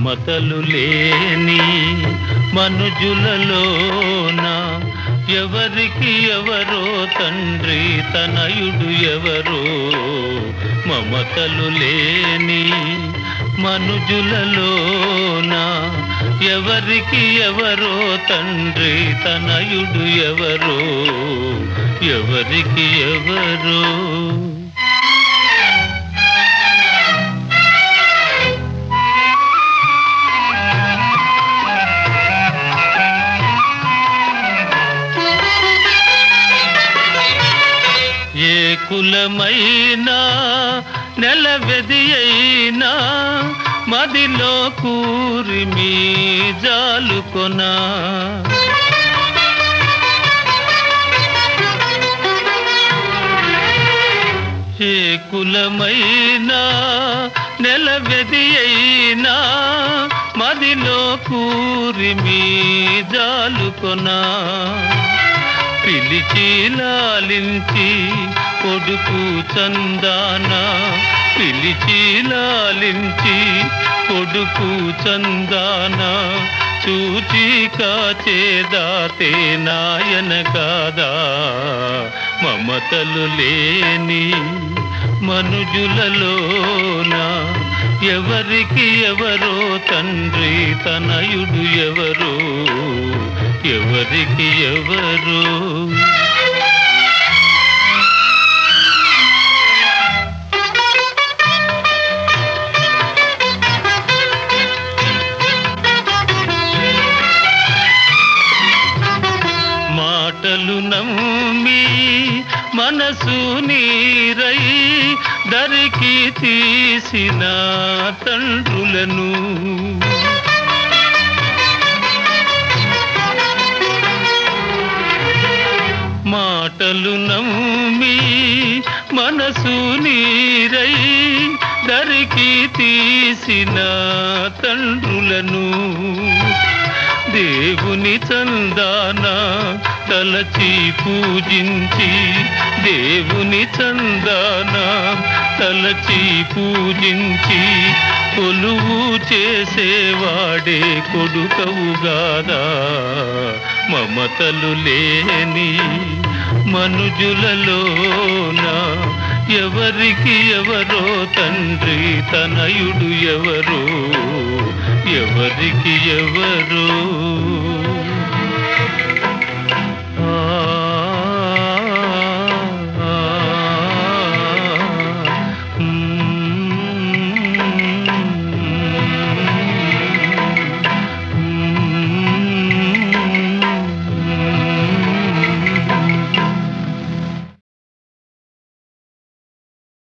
మమతలు లేని మనుజులలోన ఎవరికి ఎవరో తండ్రి తనయుడు ఎవరో మమతలు లేని మనుజులలోన ఎవరికి ఎవరో తండ్రి తనయుడు ఎవరో ఎవరికి ఎవరో ఏ కులమైనా నెలవెది అయినా మదిలో కూరి మీ జాలుకొనా ఏ కులమైనా నెలవెది అయినా మదిలో కూరి మీ జాలుకొనా పిలిచి లాలించి కొడుకు చందాన పిలిచి లాలించి కొడుకు చందాన చూచి కాచేదాతే నాయన కాదా మమతలు లేని మనుజులలోన ఎవరికి ఎవరో తండ్రి తనయుడు ఎవరో ఎవరికి ఎవరో మాటలు నమ్మి మనసు నీరై దరికి తీసిన తండ్రులను మాటలు నమ్మి మనసు నీరై దరికి తీసిన తండ్రులను దేవుని చందాన తలచి పూజించి దేవుని చందాన తలచి పూజించి కొలువు చేసేవాడే కొడుకవుగాదా మమతలు లేని మనుజులలోన ఎవరికి ఎవరో తండ్రి తనయుడు ఎవరో ఎవరికి ఎవరో